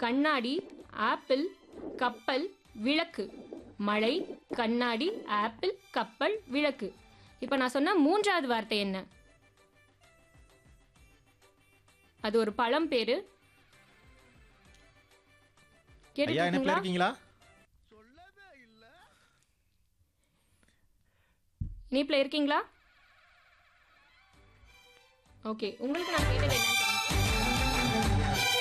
கண்ணாடி ஆப்பிள் கப்பல் விளக்கு மழை கண்ணாடி ஆப்பிள் கப்பல் விளக்கு இப்போ நான் சொன்ன மூன்றாவது வார்த்தை என்ன அது ஒரு பழம் பேரு ஐயா என்ன கேட்டுருக்கீங்களா இருக்கீங்களா இணைப்பில் இருக்கீங்களா ஓகே உங்களுக்கு நான் கேட்டது என்னன்னு தெரிஞ்சுக்கணும்.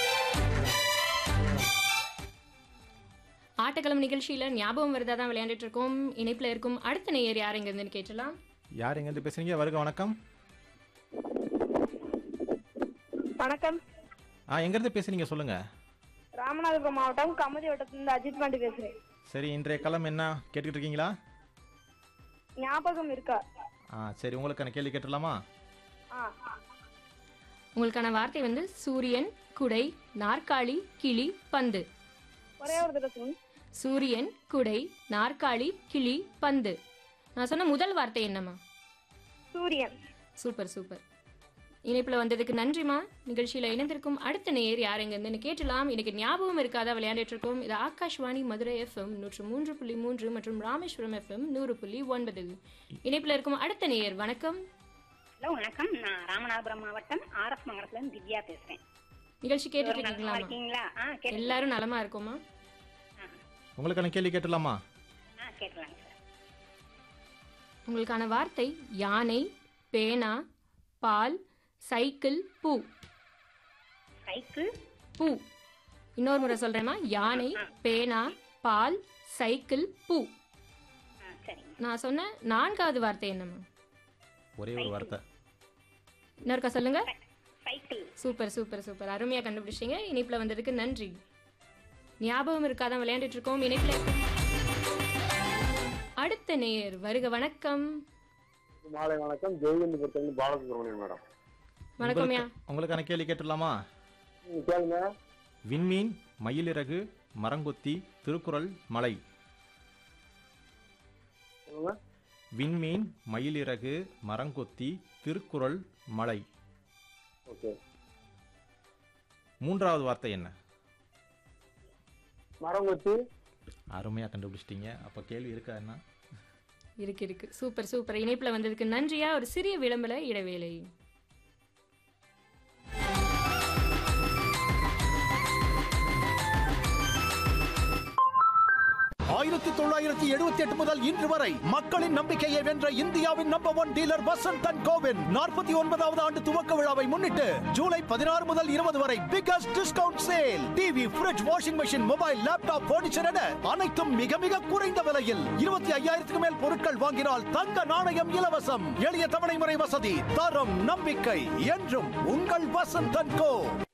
ஆட்டக்களம் நிகழ்ச்சியில ஞாபகம் வருதா தான் விளையாண்டுட்டு இருக்கோம் இணைப்பில் இருக்கும் அடுத்த நேயர் யார் எங்க இருந்துன்னு கேட்டலாம் யார் எங்கேருந்து பேசுறீங்க வருக வணக்கம் வணக்கம் ஆ எங்கேருந்து பேசுறீங்க சொல்லுங்க ராமநாதபுரம் மாவட்டம் கமுதி வட்டத்திலிருந்து அஜித் பாண்டி பேசுறேன் சரி இன்றைய களம் என்ன கேட்டுக்கிட்டு இருக்கீங்களா ஞாபகம் இருக்கா ஆ சரி உங்களுக்கான கேள்வி கேட்டுடலாமா ஆ உங்களுக்கான வார்த்தை வந்து சூரியன் குடை நாற்காலி கிளி பந்து ஒரே ஒரு தடவை சொல்லுங்க சூரியன் குடை நாற்காலி கிளி பந்து நான் சொன்ன முதல் வார்த்தை என்னம்மா சூரியன் சூப்பர் சூப்பர் இணைப்பில் வந்ததுக்கு நன்றிம்மா நிகழ்ச்சியில் இணைந்திருக்கும் அடுத்த நேயர் யார் எங்கேருந்துன்னு கேட்டலாம் எனக்கு ஞாபகம் இருக்காதா விளையாண்டுட்டு இருக்கோம் இது ஆகாஷ்வாணி மதுரை எஃப்எம் நூற்று மூன்று புள்ளி மூன்று மற்றும் ராமேஸ்வரம் எஃப்எம் நூறு புள்ளி ஒன்பதில் இணைப்பில் இருக்கும் அடுத்த நேயர் வணக்கம் ஹலோ வணக்கம் நான் ராமநாதபுரம் மாவட்டம் ஆர்எஸ் மங்கலத்துல இருந்து திவ்யா பேசுறேன் நிகழ்ச்சி கேட்டுட்டு நல்லா இருக்கீங்களாமா இருக்கீங்களா ஆ கேட்டு எல்லாரும் நலமா இருக்கோமா உங்களுக்கான கேள்வி கேட்டுடலாமா ஆ கேட்கலாங்க சார் உங்களுக்கான வார்த்தை யானை பேனா பால் சைக்கிள் பூ சைக்கிள் பூ இன்னொரு முறை சொல்றேம்மா யானை பேனா பால் சைக்கிள் பூ ஆ சரிங்க நான் சொன்ன நான்காவது வார்த்தை என்னம்மா ஒரே ஒரு வார்த்தை இன்னொருக்கா சொல்லுங்க சைக்கிள் சூப்பர் சூப்பர் சூப்பர் அருமையா கண்டுபிடிச்சிங்க இணைப்புல வந்ததுக்கு நன்றி ஞாபகம் இருக்காதான் விளையாண்டுட்டு இருக்கோம் இணைப்புல அடுத்த நேயர் வருக வணக்கம் மாலை வணக்கம் ஜெயகந்திபுரத்துலேருந்து பாலசுப்ரமணியன் மேடம் வணக்கம்யா உங்களுக்கு- உங்களுக்கான கேள்வி கேட்டுடலாமா நீங்க கேளுங்க விண்மீன் மயிலிறகு மரங்கொத்தி திருக்குறள் மலை சொல்லுங்க விண்மீன் மயிலிறகு மரங்கொத்தி திருக்குறள் மலை ஓகே மூன்றாவது வார்த்தை என்ன மரம் வச்சு அருமையா கண்டுபிடிச்சிட்டீங்க அப்ப கேள்வி இருக்கா என்ன இருக்கு இருக்கு சூப்பர் சூப்பர் இணைப்புல வந்ததுக்கு நன்றியா ஒரு சிறிய விளம்பர இடைவேளை ஆயிரத்தி தொள்ளாயிரத்தி எழுபத்தி எட்டு முதல் இன்று வரை மக்களின் நம்பிக்கையை வென்ற இந்தியாவின் number one dealer Vasanth and Co நாற்பத்தி ஒன்பதாவது ஆண்டு துவக்க விழாவை முன்னிட்டு ஜூலை பதினாறு முதல் இருபது வரை biggest discount sale TV fridge washing machine mobile laptop furniture என அனைத்தும் மிக மிக குறைந்த விலையில் இருபத்தி ஐயாயிரத்துக்கு மேல் பொருட்கள் வாங்கினால் தங்க நாணயம் இலவசம் எளிய தவணை முறை வசதி தரம் நம்பிக்கை என்றும் உங்கள் வசந்த் அண்ட் கோ